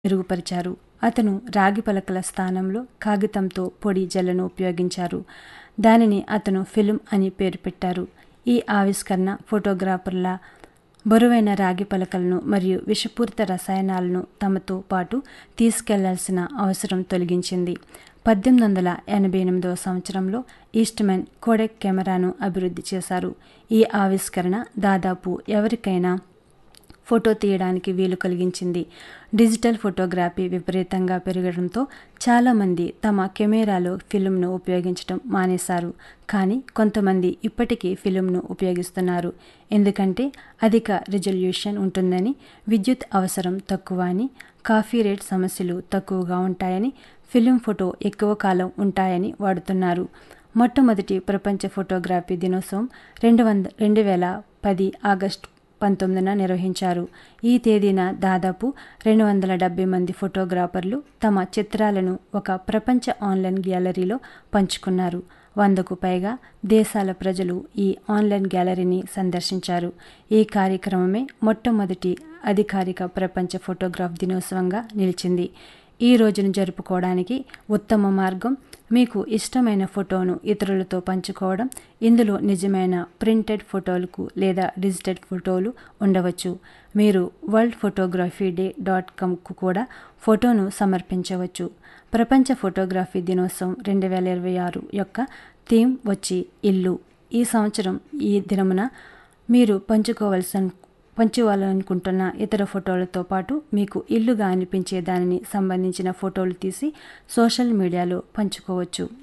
మెరుగుపరిచారు అతను రాగి పలకల స్థానంలో కాగితంతో పొడి జల్లను ఉపయోగించారు దానిని అతను ఫిల్మ్ అని పేరు పెట్టారు ఈ ఆవిష్కరణ ఫోటోగ్రాఫర్ల బరువైన రాగి పలకలను మరియు విషపూరిత రసాయనాలను తమతో పాటు తీసుకెళ్లాల్సిన అవసరం తొలగించింది పద్దెనిమిది వందల ఎనభై ఎనిమిదవ సంవత్సరంలో ఈస్ట్మెన్ కోడెక్ కెమెరాను అభివృద్ధి చేశారు ఈ ఆవిష్కరణ దాదాపు ఎవరికైనా ఫోటో తీయడానికి వీలు కలిగించింది డిజిటల్ ఫోటోగ్రఫీ విపరీతంగా పెరగడంతో చాలామంది తమ కెమెరాలో ఫిల్మ్ను ఉపయోగించడం మానేశారు కానీ కొంతమంది ఇప్పటికీ ఫిల్మ్ను ఉపయోగిస్తున్నారు ఎందుకంటే అధిక రిజల్యూషన్ ఉంటుందని విద్యుత్ అవసరం తక్కువ అని కాఫీ రేట్ సమస్యలు తక్కువగా ఉంటాయని ఫిలిం ఫోటో ఎక్కువ కాలం ఉంటాయని వాడుతున్నారు మొట్టమొదటి ప్రపంచ ఫోటోగ్రఫీ దినోత్సవం రెండు వంద రెండు వేల పది ఆగస్టు పంతొమ్మిదిన నిర్వహించారు ఈ తేదీన దాదాపు రెండు వందల డెబ్బై మంది ఫోటోగ్రాఫర్లు తమ చిత్రాలను ఒక ప్రపంచ ఆన్లైన్ గ్యాలరీలో పంచుకున్నారు వందకు పైగా దేశాల ప్రజలు ఈ ఆన్లైన్ గ్యాలరీని సందర్శించారు ఈ కార్యక్రమమే మొట్టమొదటి అధికారిక ప్రపంచ ఫోటోగ్రాఫ్ దినోత్సవంగా నిలిచింది ఈ రోజును జరుపుకోవడానికి ఉత్తమ మార్గం మీకు ఇష్టమైన ఫోటోను ఇతరులతో పంచుకోవడం ఇందులో నిజమైన ప్రింటెడ్ ఫోటోలకు లేదా డిజిటల్ ఫోటోలు ఉండవచ్చు మీరు వరల్డ్ ఫోటోగ్రఫీ డే డాట్ కామ్కు కూడా ఫోటోను సమర్పించవచ్చు ప్రపంచ ఫోటోగ్రఫీ దినోత్సవం రెండు వేల ఇరవై ఆరు యొక్క థీమ్ వచ్చి ఇల్లు ఈ సంవత్సరం ఈ దినమున మీరు పంచుకోవలసిన పంచుకోవాలనుకుంటున్న ఇతర ఫోటోలతో పాటు మీకు ఇల్లుగా అనిపించే దానిని సంబంధించిన ఫోటోలు తీసి సోషల్ మీడియాలో పంచుకోవచ్చు